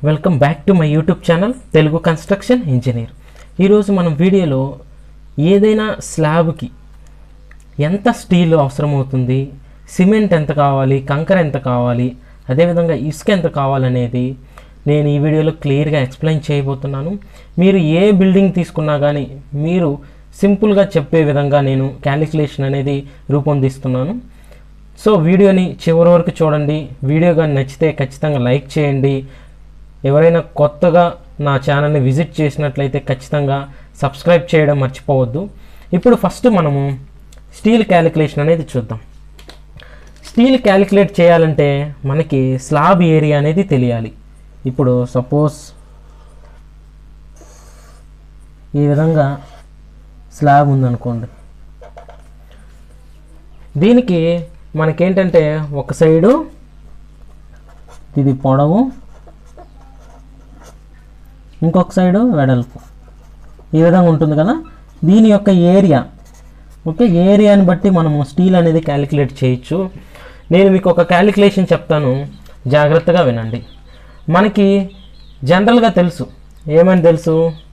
welcome back to my YouTube channel Telugu construction engineer ఈరోజు మనం వీడియోలో ఏదైనా స్లాబ్కి ఎంత స్టీల్ అవసరమవుతుంది సిమెంట్ ఎంత కావాలి కంకర ఎంత కావాలి అదేవిధంగా ఇసుక ఎంత కావాలనేది నేను ఈ వీడియోలో క్లియర్గా ఎక్స్ప్లెయిన్ చేయబోతున్నాను మీరు ఏ బిల్డింగ్ తీసుకున్నా కానీ మీరు సింపుల్గా చెప్పే విధంగా నేను క్యాలిక్యులేషన్ అనేది రూపొందిస్తున్నాను సో వీడియోని చివరి వరకు చూడండి వీడియో కానీ నచ్చితే ఖచ్చితంగా లైక్ చేయండి ఎవరైనా కొత్తగా నా ఛానల్ని విజిట్ చేసినట్లయితే ఖచ్చితంగా సబ్స్క్రైబ్ చేయడం మర్చిపోవద్దు ఇప్పుడు ఫస్ట్ మనము స్టీల్ క్యాలిక్యులేషన్ అనేది చూద్దాం స్టీల్ క్యాలిక్యులేట్ చేయాలంటే మనకి స్లాబ్ ఏరియా అనేది తెలియాలి ఇప్పుడు సపోజ్ ఈ విధంగా స్లాబ్ ఉందనుకోండి దీనికి మనకేంటంటే ఒక సైడు ఇది పొడవు ఇంకొక సైడు వెడల్పు ఈ విధంగా ఉంటుంది కదా దీని యొక్క ఏరియా ఓకే ఏరియాని బట్టి మనము స్టీల్ అనేది క్యాలిక్యులేట్ చేయొచ్చు నేను మీకు ఒక క్యాలిక్యులేషన్ చెప్తాను జాగ్రత్తగా వినండి మనకి జనరల్గా తెలుసు ఏమని తెలుసు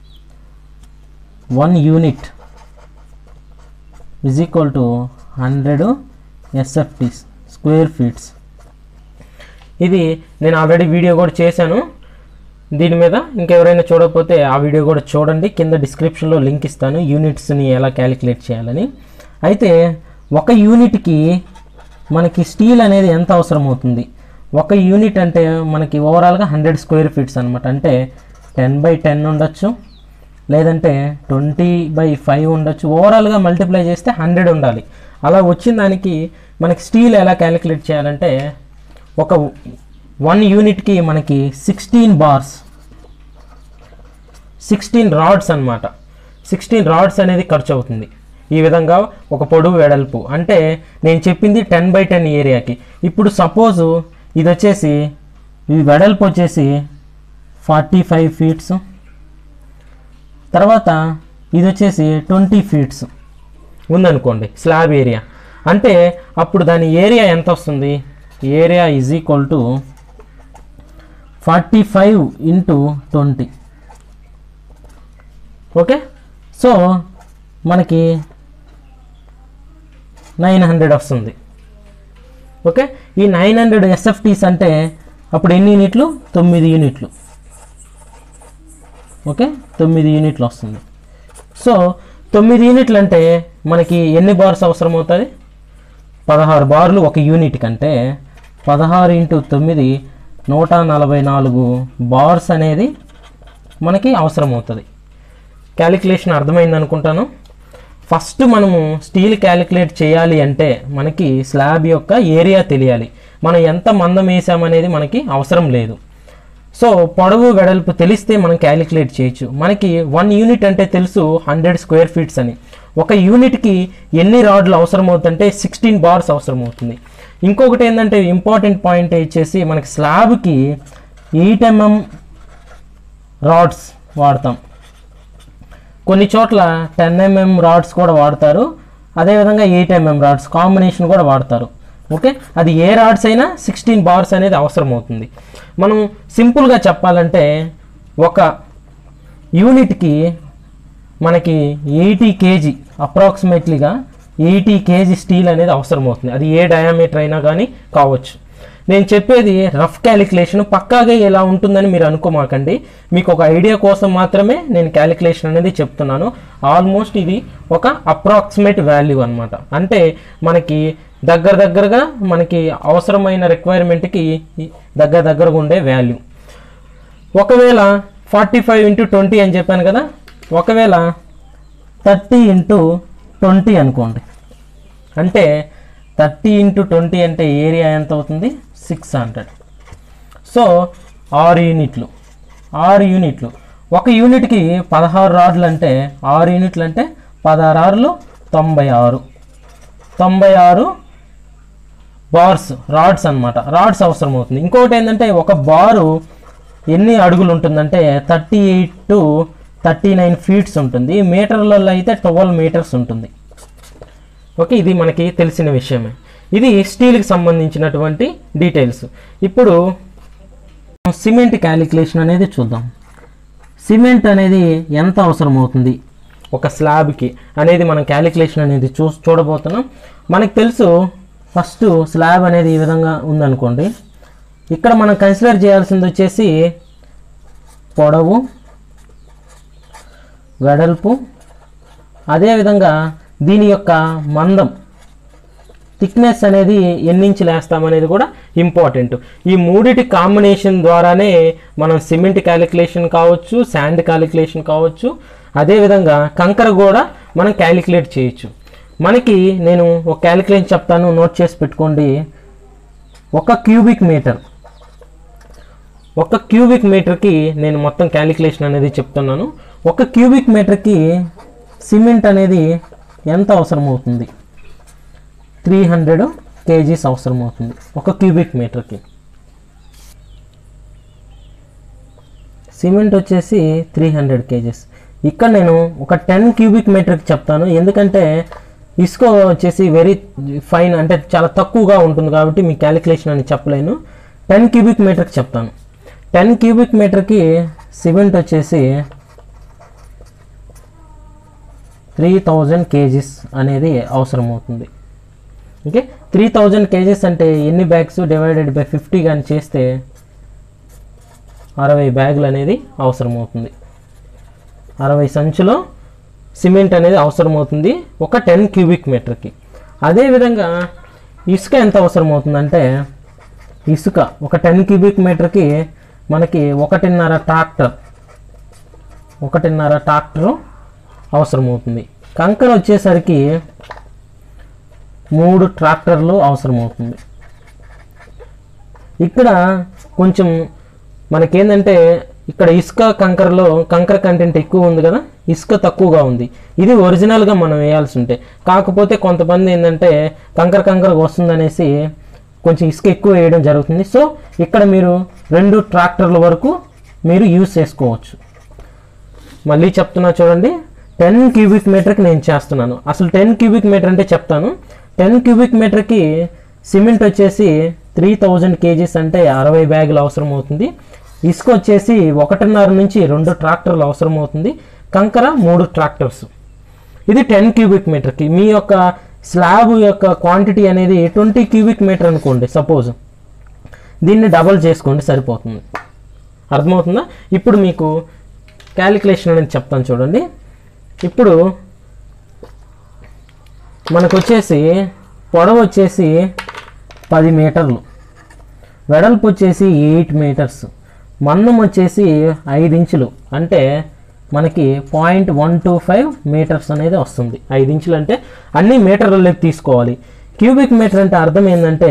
one unit is equal to hundred SFTs square feets ఇది నేను ఆల్రెడీ వీడియో కూడా చేశాను దీని మీద ఇంకెవరైనా చూడకపోతే ఆ వీడియో కూడా చూడండి కింద డిస్క్రిప్షన్లో లింక్ ఇస్తాను యూనిట్స్ని ఎలా క్యాలిక్యులేట్ చేయాలని అయితే ఒక యూనిట్కి మనకి స్టీల్ అనేది ఎంత అవసరం అవుతుంది ఒక యూనిట్ అంటే మనకి ఓవరాల్గా హండ్రెడ్ స్క్వేర్ ఫీట్స్ అనమాట అంటే టెన్ బై టెన్ ఉండొచ్చు లేదంటే ట్వంటీ బై ఫైవ్ ఉండొచ్చు ఓవరాల్గా మల్టిప్లై చేస్తే హండ్రెడ్ ఉండాలి అలా వచ్చిన దానికి మనకి స్టీల్ ఎలా క్యాలిక్యులేట్ చేయాలంటే ఒక వన్ యూనిట్కి మనకి సిక్స్టీన్ బార్స్ సిక్స్టీన్ రాడ్స్ అన్నమాట సిక్స్టీన్ రాడ్స్ అనేది ఖర్చు అవుతుంది ఈ విధంగా ఒక పొడవు వెడల్పు అంటే నేను చెప్పింది టెన్ బై టెన్ ఏరియాకి ఇప్పుడు సపోజు ఇది వచ్చేసి ఈ వెడల్పు వచ్చేసి ఫార్టీ ఫైవ్ ఫీట్స్ తర్వాత ఇది వచ్చేసి ట్వంటీ ఫీట్స్ ఉందనుకోండి స్లాబ్ ఏరియా అంటే అప్పుడు దాని ఏరియా ఎంత వస్తుంది area is equal to forty five into twenty okay so మనకి నైన్ హండ్రెడ్ వస్తుంది ఓకే ఈ నైన్ హండ్రెడ్ ఎస్ఎఫ్టీస్ అంటే అప్పుడు ఎన్ని యూనిట్లు తొమ్మిది యూనిట్లు ఓకే తొమ్మిది యూనిట్లు వస్తుంది సో తొమ్మిది యూనిట్లు అంటే మనకి ఎన్ని బార్స్ అవసరం అవుతుంది పదహారు బార్లు ఒక యూనిట్ కంటే పదహారు ఇంటూ తొమ్మిది నూట నలభై నాలుగు బార్స్ అనేది మనకి అవసరం అవుతుంది క్యాలిక్యులేషన్ అర్థమైంది అనుకుంటాను ఫస్ట్ మనము స్టీల్ క్యాలిక్యులేట్ చేయాలి అంటే మనకి స్లాబ్ యొక్క ఏరియా తెలియాలి మనం ఎంత మందం వేసామనేది మనకి అవసరం లేదు సో పొడవు వెడల్పు తెలిస్తే మనం క్యాలిక్యులేట్ చేయొచ్చు మనకి వన్ యూనిట్ అంటే తెలుసు హండ్రెడ్ స్క్వేర్ ఫీట్స్ అని ఒక యూనిట్కి ఎన్ని రాడ్లు అవసరం అవుతుందంటే సిక్స్టీన్ బార్స్ అవసరం అవుతుంది ఇంకొకటి ఏంటంటే ఇంపార్టెంట్ పాయింట్ వచ్చేసి మనకి స్లాబ్కి ఎయిట్ ఎంఎం రాడ్స్ వాడతాం కొన్ని చోట్ల టెన్ ఎంఎం రాడ్స్ కూడా వాడతారు అదేవిధంగా ఎయిట్ ఎంఎం రాడ్స్ కాంబినేషన్ కూడా వాడతారు ఓకే అది ఏ రాడ్స్ అయినా సిక్స్టీన్ బార్స్ అనేది అవసరం అవుతుంది మనం సింపుల్గా చెప్పాలంటే ఒక యూనిట్కి మనకి ఎయిటీ కేజీ అప్రాక్సిమేట్లీగా ఎయిటీ కేజీ స్టీల్ అనేది అవసరం అవుతుంది అది ఏ డయామీటర్ అయినా కానీ కావచ్చు నేను చెప్పేది రఫ్ క్యాలిక్యులేషన్ పక్కాగా ఎలా ఉంటుందని మీరు అనుకోమాకండి మీకు ఒక ఐడియా కోసం మాత్రమే నేను క్యాలిక్యులేషన్ అనేది చెప్తున్నాను ఆల్మోస్ట్ ఇది ఒక అప్రాక్సిమేట్ వాల్యూ అనమాట అంటే మనకి దగ్గర దగ్గరగా మనకి అవసరమైన రిక్వైర్మెంట్కి దగ్గర దగ్గరగా ఉండే వాల్యూ ఒకవేళ ఫార్టీ ఫైవ్ ఇంటూ ట్వంటీ అని చెప్పాను కదా ఒకవేళ థర్టీ ఇంటూ ట్వంటీ అనుకోండి అంటే థర్టీ ఇంటూ ట్వంటీ అంటే ఏరియా ఎంత అవుతుంది సిక్స్ హండ్రెడ్ సో ఆరు యూనిట్లు ఆరు యూనిట్లు ఒక యూనిట్కి పదహారు రాడ్లు అంటే ఆరు యూనిట్లు అంటే పదహారు ఆరులు తొంభై ఆరు తొంభై ఆరు బార్స్ రాడ్స్ అన్నమాట రాడ్స్ అవసరం అవుతుంది ఇంకొకటి ఏంటంటే ఒక బారు ఎన్ని అడుగులు ఉంటుందంటే thirty eight to thirty nine feets ఉంటుంది మీటర్లలో అయితే ట్వెల్వ్ మీటర్స్ ఉంటుంది ఓకే ఇది మనకి తెలిసిన విషయమే ఇది స్టీల్కి సంబంధించినటువంటి డీటెయిల్స్ ఇప్పుడు సిమెంట్ క్యాలిక్యులేషన్ అనేది చూద్దాం సిమెంట్ అనేది ఎంత అవసరం అవుతుంది ఒక స్లాబ్కి అనేది మనం క్యాలిక్యులేషన్ అనేది చూ చూడబోతున్నాం మనకు తెలుసు ఫస్ట్ స్లాబ్ అనేది ఈ విధంగా ఉందనుకోండి ఇక్కడ మనం కన్సిడర్ చేయాల్సింది వచ్చేసి పొడవు వెడల్పు అదేవిధంగా దీని యొక్క మందం థిక్నెస్ అనేది ఎన్ని ఇంచులు వేస్తామనేది కూడా ఇంపార్టెంట్ ఈ మూడిటి కాంబినేషన్ ద్వారానే మనం సిమెంట్ క్యాలిక్యులేషన్ కావచ్చు శాండ్ క్యాలిక్యులేషన్ కావచ్చు అదేవిధంగా కంకర కూడా మనం క్యాలిక్యులేట్ చేయొచ్చు మనకి నేను ఒక క్యాలిక్యులేషన్ చెప్తాను నోట్ చేసి పెట్టుకోండి ఒక క్యూబిక్ మీటర్ ఒక క్యూబిక్ మీటర్కి నేను మొత్తం క్యాలిక్యులేషన్ అనేది చెప్తున్నాను ఒక క్యూబిక్ మీటర్కి సిమెంట్ అనేది ఎంత అవసరం అవుతుంది త్రీ హండ్రెడ్ కేజీస్ అవసరం అవుతుంది ఒక క్యూబిక్ మీటర్కి సిమెంట్ వచ్చేసి త్రీ హండ్రెడ్ కేజీస్ ఇక్కడ నేను ఒక టెన్ క్యూబిక్ మీటర్కి చెప్తాను ఎందుకంటే ఇసుక వచ్చేసి వెరీ ఫైన్ అంటే చాలా తక్కువగా ఉంటుంది కాబట్టి మీ క్యాలిక్యులేషన్ అని చెప్పలేను టెన్ క్యూబిక్ మీటర్కి చెప్తాను టెన్ క్యూబిక్ మీటర్కి సిమెంట్ వచ్చేసి త్రీ థౌజండ్ కేజీస్ అనేది అవసరం అవుతుంది ఓకే త్రీ థౌజండ్ కేజెస్ అంటే ఎన్ని బ్యాగ్స్ డివైడెడ్ బై ఫిఫ్టీ కానీ చేస్తే అరవై బ్యాగులు అనేది అవసరం అవుతుంది అరవై సంచులో సిమెంట్ అనేది అవసరం అవుతుంది ఒక టెన్ క్యూబిక్ మీటర్కి అదేవిధంగా ఇసుక ఎంత అవసరం అవుతుందంటే ఇసుక ఒక టెన్ క్యూబిక్ మీటర్కి మనకి ఒకటిన్నర ట్రాక్టర్ ఒకటిన్నర ట్రాక్టరు అవసరం అవుతుంది కంకర వచ్చేసరికి మూడు ట్రాక్టర్లు అవసరం అవుతుంది ఇక్కడ కొంచెం మనకేంటంటే ఇక్కడ ఇసుక కంకరలో కంకర కంటెంట్ ఎక్కువ ఉంది కదా ఇసుక తక్కువగా ఉంది ఇది ఒరిజినల్గా మనం వేయాల్సి ఉంటే కాకపోతే కొంతమంది ఏంటంటే కంకర కంకర వస్తుందనేసి కొంచెం ఇసుక ఎక్కువ వేయడం జరుగుతుంది సో ఇక్కడ మీరు రెండు ట్రాక్టర్ల వరకు మీరు యూస్ చేసుకోవచ్చు మళ్ళీ చెప్తున్నా చూడండి టెన్ క్యూబిక్ మీటర్కి నేను చేస్తున్నాను అసలు టెన్ క్యూబిక్ మీటర్ అంటే చెప్తాను టెన్ క్యూబిక్ మీటర్కి సిమెంట్ వచ్చేసి త్రీ థౌజండ్ కేజీస్ అంటే అరవై బ్యాగులు అవసరం అవుతుంది ఇసుక వచ్చేసి ఒకటిన్నర నుంచి రెండు ట్రాక్టర్లు అవసరం అవుతుంది కంకర మూడు ట్రాక్టర్స్ ఇది టెన్ క్యూబిక్ మీటర్కి మీ యొక్క స్లాబ్ యొక్క క్వాంటిటీ అనేది ట్వంటీ క్యూబిక్ మీటర్ అనుకోండి సపోజ్ దీన్ని డబల్ చేసుకోండి సరిపోతుంది అర్థమవుతుందా ఇప్పుడు మీకు క్యాలిక్యులేషన్ అనేది చెప్తాను చూడండి ఇప్పుడు మనకు వచ్చేసి పొడవు వచ్చేసి పది మీటర్లు వెడల్పు వచ్చేసి ఎయిట్ మీటర్స్ మందం వచ్చేసి ఐదు ఇంచులు అంటే మనకి point one two five metres అనేది వస్తుంది ఐదు ఇంచులు అంటే అన్ని మీటర్లలోకి తీసుకోవాలి క్యూబిక్ మీటర్ అంటే అర్థం ఏంటంటే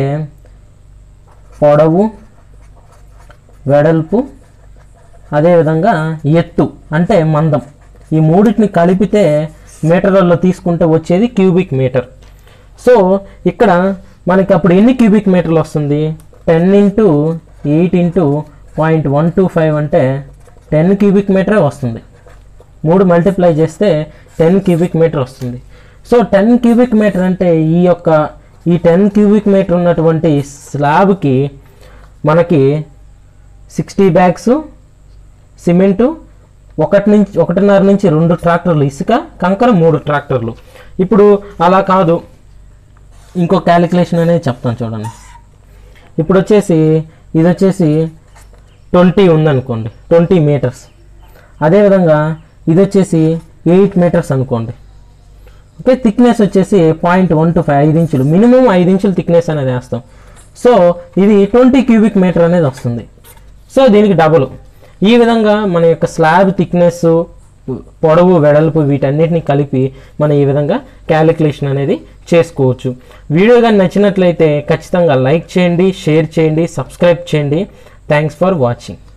పొడవు వెడల్పు అదేవిధంగా ఎత్తు అంటే మందం ఈ మూడింటిని కలిపితే మీటర్లలో తీసుకుంటే వచ్చేది క్యూబిక్ మీటర్ సో ఇక్కడ మనకి అప్పుడు ఎన్ని క్యూబిక్ మీటర్లు వస్తుంది ten into eight into point one two five అంటే టెన్ క్యూబిక్ మీటరే వస్తుంది మూడు మల్టిప్లై చేస్తే టెన్ క్యూబిక్ మీటర్ వస్తుంది సో టెన్ క్యూబిక్ మీటర్ అంటే ఈ యొక్క ఈ టెన్ క్యూబిక్ మీటర్ ఉన్నటువంటి స్లాబ్కి మనకి సిక్స్టీ బ్యాగ్స్ సిమెంటు ఒకటి నుంచి ఒకటిన్నర నుంచి రెండు ట్రాక్టర్లు ఇసుక కంకర మూడు ట్రాక్టర్లు ఇప్పుడు అలా కాదు ఇంకో క్యాలిక్యులేషన్ అనేది చెప్తాను చూడండి ఇప్పుడు వచ్చేసి ఇది వచ్చేసి ట్వంటీ ఉందనుకోండి ట్వంటీ మీటర్స్ అదేవిధంగా ఇది వచ్చేసి ఎయిట్ మీటర్స్ అనుకోండి ఓకే థిక్నెస్ వచ్చేసి పాయింట్ వన్ టు ఫైవ్ ఐదు ఇంచులు మినిమం ఐదు ఇంచులు థిక్నెస్ అనేది వేస్తాం సో ఇది ట్వంటీ క్యూబిక్ మీటర్ అనేది వస్తుంది సో దీనికి డబుల్ ఈ విధంగా మన యొక్క స్లాబ్ థిక్నెస్ పొడవు వెడల్పు వీటన్నిటిని కలిపి మనం ఈ విధంగా క్యాలిక్యులేషన్ అనేది చేసుకోవచ్చు వీడియో కానీ నచ్చినట్లయితే ఖచ్చితంగా లైక్ చేయండి షేర్ చేయండి సబ్స్క్రైబ్ చేయండి థ్యాంక్స్ ఫర్ వాచింగ్